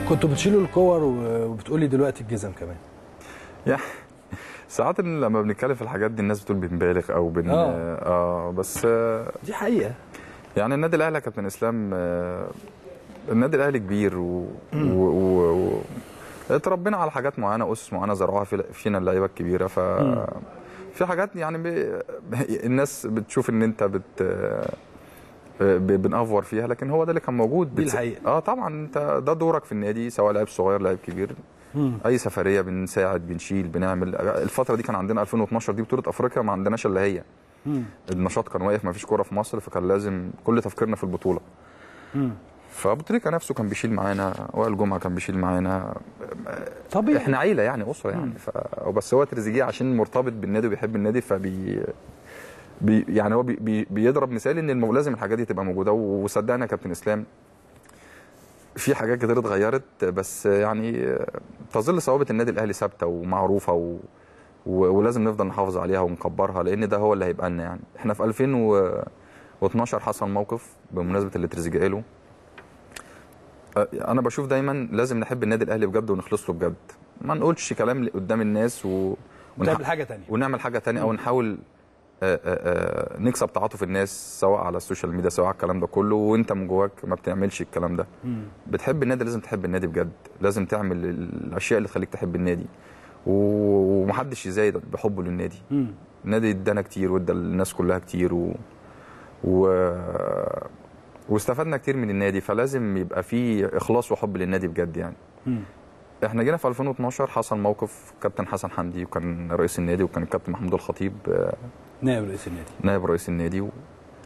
كنتوا بتشيلوا الكور وبتقولي دلوقتي الجزم كمان يعني ساعات إن لما بنتكلم في الحاجات دي الناس بتقول بنبالغ او بن آه. اه بس آه، دي حقيقه يعني النادي الاهلي يا كابتن اسلام آه، النادي الاهلي كبير و, و... و... و... اتربينا على حاجات معينه اسس معينه زرعوها في... فينا اللعيبه الكبيره ف في حاجات يعني ب... الناس بتشوف ان انت بت ب- بنأفور فيها لكن هو ده اللي كان موجود دي بتس- الحقيقة. اه طبعا انت ده دورك في النادي سواء لعيب صغير لعيب كبير اي سفريه بنساعد بنشيل بنعمل الفتره دي كان عندنا 2012 دي بطوله افريقيا ما عندناش الا هي النشاط كان واقف ما فيش كوره في مصر فكان لازم كل تفكيرنا في البطوله فابو تريكه نفسه كان بيشيل معانا وائل جمعه كان بيشيل معانا طبيعي احنا عيله يعني اسره يعني ف... بس هو تريزيجيه عشان مرتبط بالنادي وبيحب النادي فبي بي يعني هو بي... بي... بيضرب مثال ان المو... لازم الحاجات دي تبقى موجوده و- وصدقني يا كابتن اسلام في حاجات كتير اتغيرت بس يعني تظل ثوابت النادي الاهلي ثابته ومعروفه و... و... ولازم نفضل نحافظ عليها ونكبرها لان ده هو اللي هيبقى لنا يعني احنا في 2012 حصل موقف بمناسبه اللي تريزيجيه قاله أه، انا بشوف دايما لازم نحب النادي الاهلي بجد ونخلص له بجد ما نقولش كلام قدام الناس و... ونح- تعمل حاجه تانية ونعمل حاجه تانية او نحاول آه، آه، آه، نكسب تعاطف الناس سواء على السوشيال ميديا سواء على الكلام ده كله وانت من جواك ما بتعملش الكلام ده بتحب النادي لازم تحب النادي بجد لازم تعمل الاشياء اللي تخليك تحب النادي و- ومحدش يزايد بحبه للنادي النادي ادانا كتير وادى الناس كلها كتير و... و... واستفدنا كتير من النادي فلازم يبقى في اخلاص وحب للنادي بجد يعني احنا جينا في 2012 حصل موقف كابتن حسن حمدي وكان رئيس النادي وكان الكابتن محمود الخطيب آه، نائب رئيس النادي نائب رئيس النادي و...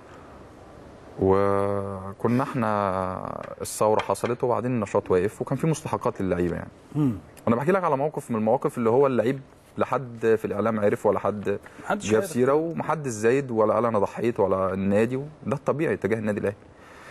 وكنا احنا الثوره حصلت وبعدين النشاط واقف وكان في مستحقات للعيبه يعني مم. انا بحكي لك على موقف من المواقف اللي هو اللعيب لا حد في الاعلام عرف ولا حد محدش جاب عارف. سيره ومحدش زايد ولا قال انا ضحيت ولا النادي ده الطبيعي تجاه النادي الاهلي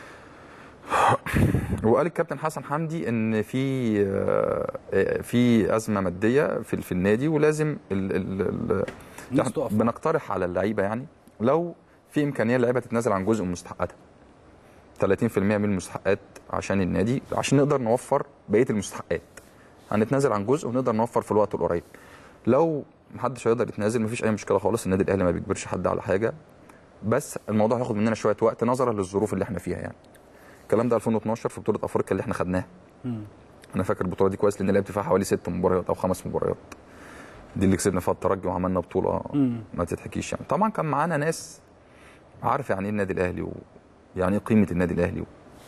وقال الكابتن حسن حمدي ان في آه، في ازمه ماديه في في النادي ولازم ال ال ال الناس تقف. بنقترح على اللعيبه يعني لو في امكانيه اللعيبه تتنازل عن جزء من مستحقاتها 30% من المستحقات عشان النادي عشان نقدر نوفر بقيه المستحقات هنتنازل عن جزء ونقدر نوفر في الوقت القريب لو محدش هيقدر يتنازل مفيش اي مشكله خالص النادي الاهلي ما بيجبرش حد على حاجه بس الموضوع هياخد مننا شويه وقت نظرا للظروف اللي احنا فيها يعني الكلام ده 2012 في بطوله افريقيا اللي احنا خدناها انا فاكر البطوله دي كويس لان لعبت فيها حوالي ست مباريات او خمس مباريات دي اللي كسبنا فيها الترجي وعملنا بطوله ما تتحكيش يعني طبعا كان معانا ناس عارف يعني ايه النادي الاهلي ويعني ايه قيمه النادي الاهلي و...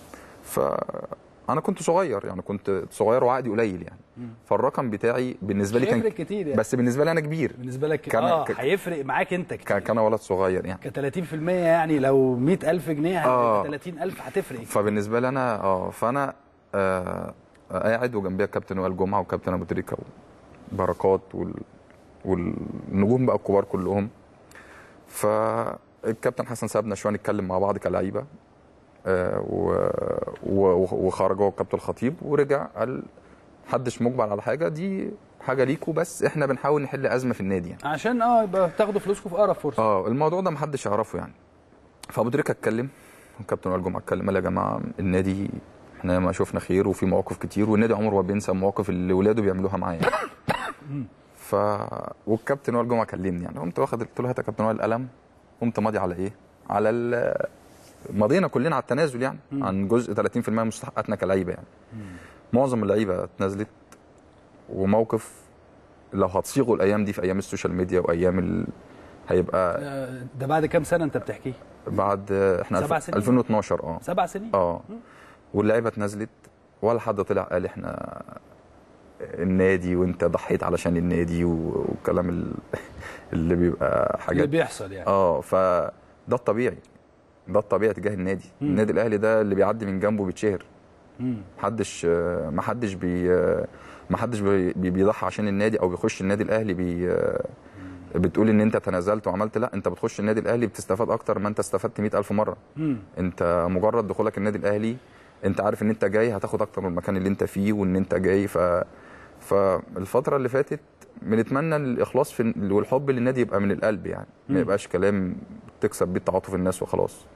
فانا كنت صغير يعني كنت صغير وعقدي قليل يعني فالرقم بتاعي بالنسبه لي هيفرق كان كتير يعني بس بالنسبه لي انا كبير بالنسبه لك كان- اه ك- هيفرق معاك انت كتير كان كان ولد صغير يعني ك 30% يعني لو 100000 جنيه آه. هتبقى 30000 هتفرق فبالنسبه لي انا اه فانا آه قاعد وجنبيا الكابتن وائل جمعه والكابتن ابو تريكه وبركات وال والنجوم بقى الكبار كلهم فالكابتن حسن سابنا شويه نتكلم مع بعض كلعيبه آه و... و... وخرج هو الكابتن الخطيب ورجع قال محدش مجبر على حاجه دي حاجه ليكوا بس احنا بنحاول نحل ازمه في النادي يعني. عشان اه يبقى تاخدوا فلوسكم في اقرب فرصه اه الموضوع ده محدش يعرفه يعني فابو تريكه اتكلم والكابتن وائل جمعه اتكلم قال يا جماعه النادي احنا ما شفنا خير وفي مواقف كتير والنادي عمره ما بينسى المواقف اللي ولاده بيعملوها معاه يعني. ف والكابتن وائل جمعه كلمني يعني قمت واخد قلت له هات يا كابتن وائل القلم قمت ماضي على ايه؟ على ال... مضينا كلنا على التنازل يعني عن جزء 30% من مستحقاتنا كلعيبه يعني معظم اللعيبه اتنازلت وموقف لو هتصيغه الايام دي في ايام السوشيال ميديا وايام ال... هيبقى آه، ده بعد كام سنه انت بتحكيه بعد احنا سبع الف- سنين؟ 2012 اه سبع سنين اه واللعيبه اتنزلت ولا حد طلع قال احنا النادي وانت ضحيت علشان النادي و- والكلام ال- اللي بيبقى اللي حاجات بيحصل يعني اه فده الطبيعي ده الطبيعي تجاه النادي النادي الاهلي ده اللي بيعدي من جنبه بيتشهر مم. محدش آه، محدش بي آه، محدش بي- بي- بيضحي عشان النادي او بيخش النادي الاهلي بي آه، بتقول ان انت تنازلت وعملت لا انت بتخش النادي الاهلي بتستفاد اكتر ما انت استفدت 100000 مره مم. انت مجرد دخولك النادي الاهلي انت عارف ان انت جاي هتاخد اكتر من المكان اللي انت فيه وان انت جاي ف فالفتره اللي فاتت بنتمنى الاخلاص في والحب للنادي يبقى من القلب يعني ما يبقاش كلام تكسب بيه تعاطف الناس وخلاص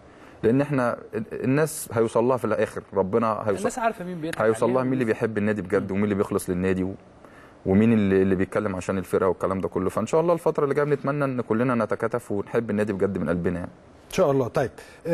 لان احنا الناس هيوصل لها في الاخر ربنا هيوصل الناس عارفه مين بيضحك هيوصل عليها لها مين اللي بيحب النادي بجد ومين اللي بيخلص للنادي و... ومين اللي, اللي بيتكلم عشان الفرقه والكلام ده كله فان شاء الله الفتره اللي جايه بنتمنى ان كلنا نتكاتف ونحب النادي بجد من قلبنا يعني ان شاء الله طيب